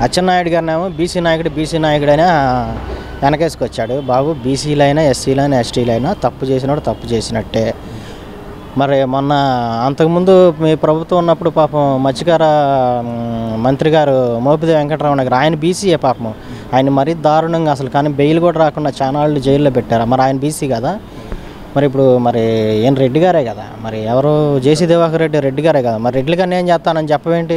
అచ్చెన్నాయుడు గారినేమో బీసీ నాయకుడు బీసీ నాయకుడైనా వెనకేసుకొచ్చాడు బాబు బీసీలైనా ఎస్సీలైనా ఎస్టీలైనా తప్పు చేసినప్పుడు తప్పు చేసినట్టే మరి మొన్న అంతకుముందు మీ ప్రభుత్వం ఉన్నప్పుడు పాపం మత్స్యకార మ్, మంత్రి గారు మోపిదేవి వెంకటరమణ గారు ఆయన బీసీఏ పాపం ఆయన మరీ దారుణంగా అసలు కానీ బెయిల్ కూడా రాకుండా చాలా వాళ్ళు జైల్లో పెట్టారు మరి ఆయన బీసీ కదా మరి ఇప్పుడు మరి ఏం రెడ్డి గారే కదా మరి ఎవరు జేసీ దివాకర్ రెడ్డి రెడ్డి గారే కదా మరి రెడ్లకి అన్యాయం చేస్తానని చెప్పవేంటి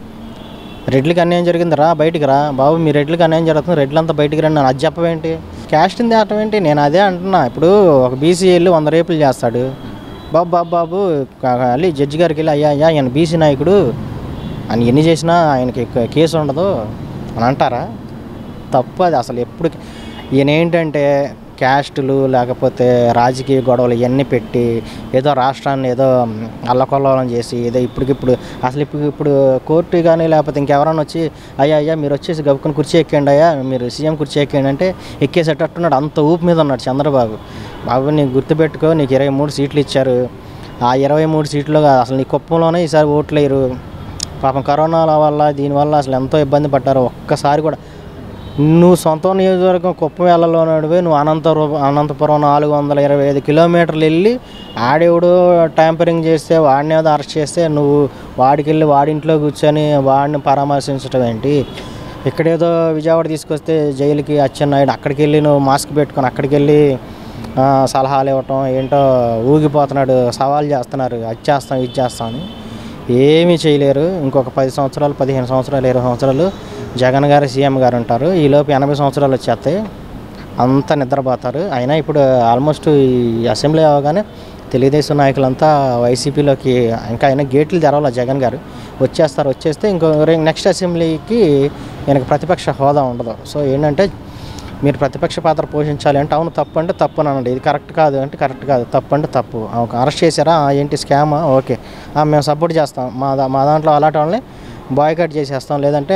రెడ్లకి అన్యాయం జరిగింది రా బయటికి రా బాబు మీ రెడ్లకి అన్యాయం జరుగుతుంది రెడ్లంతా బయటికి రండి అని అది చెప్పవేంటి క్యాస్ట్ని తేటం ఏంటి నేను అదే అంటున్నా ఇప్పుడు ఒక బీసీ వెళ్ళి వంద రేపులు చేస్తాడు బాబు బాబు బాబు కా- వెళ్ళి జడ్జి గారికి వెళ్ళి అయ్యా అయ్యా ఆయన బీసీ నాయకుడు ఆయన ఎన్ని చేసినా ఆయనకి క- కేసు ఉండదు అని అంటారా తప్పు అది అసలు ఎప్పుడు ఈయన ఏంటంటే క్యాస్టులు లేకపోతే రాజకీయ గొడవలు ఇవన్నీ పెట్టి ఏదో రాష్ట్రాన్ని ఏదో అల్లకొల్లోలం చేసి ఏదో ఇప్పటికిప్పుడు అసలు ఇప్పుడు ఇప్పుడు కోర్టు కానీ లేకపోతే ఇంకెవరైనా వచ్చి అయ్యా అయ్యా మీరు వచ్చేసి గబుకుని కుర్చీ ఎక్కండి అయ్యా మీరు సీఎం కుర్చీ ఎక్కండి అంటే ఎక్కేసేటట్టున్నాడు అంత ఊపు మీద ఉన్నాడు చంద్రబాబు బాబు నీకు గుర్తుపెట్టుకో నీకు ఇరవై మూడు సీట్లు ఇచ్చారు ఆ ఇరవై మూడు సీట్లు అసలు నీ కుప్పంలోనే ఈసారి ఓట్లు వేయరు పాపం కరోనాల వల్ల దీనివల్ల అసలు ఎంతో ఇబ్బంది పడ్డారు ఒక్కసారి కూడా నువ్వు సొంత నియోజకవర్గం కుప్పం వెళ్ళలోనడివే నువ్వు అనంతపురం అనంతపురం నాలుగు వందల ఇరవై ఐదు కిలోమీటర్లు వెళ్ళి ఆడెవడు ట్యాంపరింగ్ చేస్తే వాడిని ఏదో అరెస్ట్ చేస్తే నువ్వు వాడికి వెళ్ళి వాడింట్లో కూర్చొని వాడిని పరామర్శించడం ఏంటి ఇక్కడేదో విజయవాడ తీసుకొస్తే జైలుకి అచ్చెన్నాయుడు అక్కడికి వెళ్ళి నువ్వు మాస్క్ పెట్టుకొని అక్కడికి వెళ్ళి ఆ, సలహాలు ఇవ్వటం ఏంటో ఊగిపోతున్నాడు సవాల్ చేస్తున్నారు అది చేస్తాం ఇది చేస్తాం అని ఏమీ చేయలేరు ఇంకొక పది సంవత్సరాలు పదిహేను సంవత్సరాలు ఇరవై సంవత్సరాలు జగన్ గారు సీఎం గారు ఉంటారు ఈలోపు ఎనభై సంవత్సరాలు వచ్చేస్తాయి అంతా నిద్రపోతారు అయినా ఇప్పుడు ఆల్మోస్ట్ ఈ అసెంబ్లీ అవగానే తెలుగుదేశం నాయకులంతా వైసీపీలోకి ఇంకా అయినా గేట్లు తెరవాలి జగన్ గారు వచ్చేస్తారు వచ్చేస్తే ఇంకో నెక్స్ట్ అసెంబ్లీకి ఈయనకు ప్రతిపక్ష హోదా ఉండదు సో ఏంటంటే మీరు ప్రతిపక్ష పాత్ర పోషించాలి అంటే అవును తప్పు అంటే తప్పు అని అనండి ఇది కరెక్ట్ కాదు అంటే కరెక్ట్ కాదు తప్పు అంటే తప్పు ఒక అరెస్ట్ చేశారా ఆ, ఏంటి స్కామా ఓకే ఆ, మేము సపోర్ట్ చేస్తాం మా దా మా దాంట్లో అలాంటి వాళ్ళని బాయ్కట్ చేసేస్తాం లేదంటే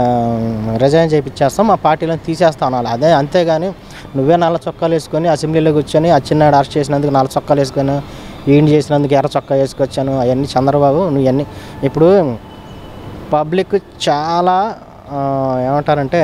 రిజైన్ చేయించేస్తాం మా పార్టీలో తీసేస్తాం అనాలి అదే అంతేగాని నువ్వే నల్ల చొక్కాలు వేసుకొని అసెంబ్లీలో కూర్చొని అచ్చిన్నాడు అరెస్ట్ చేసినందుకు నల్ల చొక్కాలు వేసుకొని ఈయన చేసినందుకు ఎర్ర చొక్కా వేసుకొచ్చాను అవన్నీ చంద్రబాబు నువ్వు ఇవన్నీ ఇప్పుడు పబ్లిక్ చాలా ఆ, ఏమంటారంటే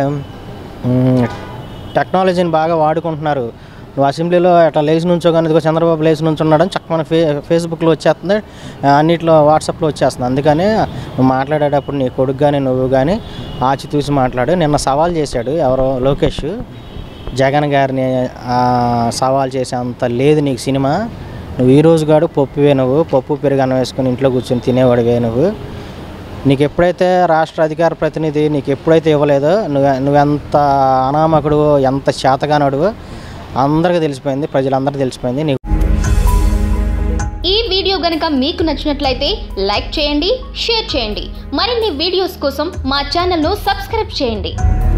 మ్, టెక్నాలజీని బాగా వాడుకుంటున్నారు నువ్వు అసెంబ్లీలో అట్లా లేచి నుంచో కానీ ఇదిగో చంద్రబాబు లేచి నుంచున్నాడని చక్క మన ఫే ఫేస్బుక్లో వచ్చేస్తుంది ఆ, అన్నిట్లో వాట్సాప్లో వచ్చేస్తుంది అందుకని నువ్వు మాట్లాడేటప్పుడు నీ కొడుకు కానీ నువ్వు కానీ ఆచితూసి మాట్లాడు నిన్న సవాల్ చేశాడు ఎవరో లోకేష్ జగన్ గారిని ఆ, సవాల్ చేసే అంత లేదు నీకు సినిమా నువ్వు ఈ రోజు గాడు పప్పువే నువ్వు పప్పు పెరుగు అన్నం వేసుకొని ఇంట్లో కూర్చొని తినేవాడివే నువ్వు నీకు ఎప్పుడైతే రాష్ట్ర అధికార ప్రతినిధి నీకు ఎప్పుడైతే ఇవ్వలేదో నువ్వు నువ్వెంత అనామకుడు ఎంత చేతగానడు అందరికీ తెలిసిపోయింది ప్రజలందరికీ తెలిసిపోయింది నీకు ఈ వీడియో గనుక మీకు నచ్చినట్లయితే లైక్ చేయండి షేర్ చేయండి మరిన్ని వీడియోస్ కోసం మా ఛానల్ను సబ్స్క్రైబ్ చేయండి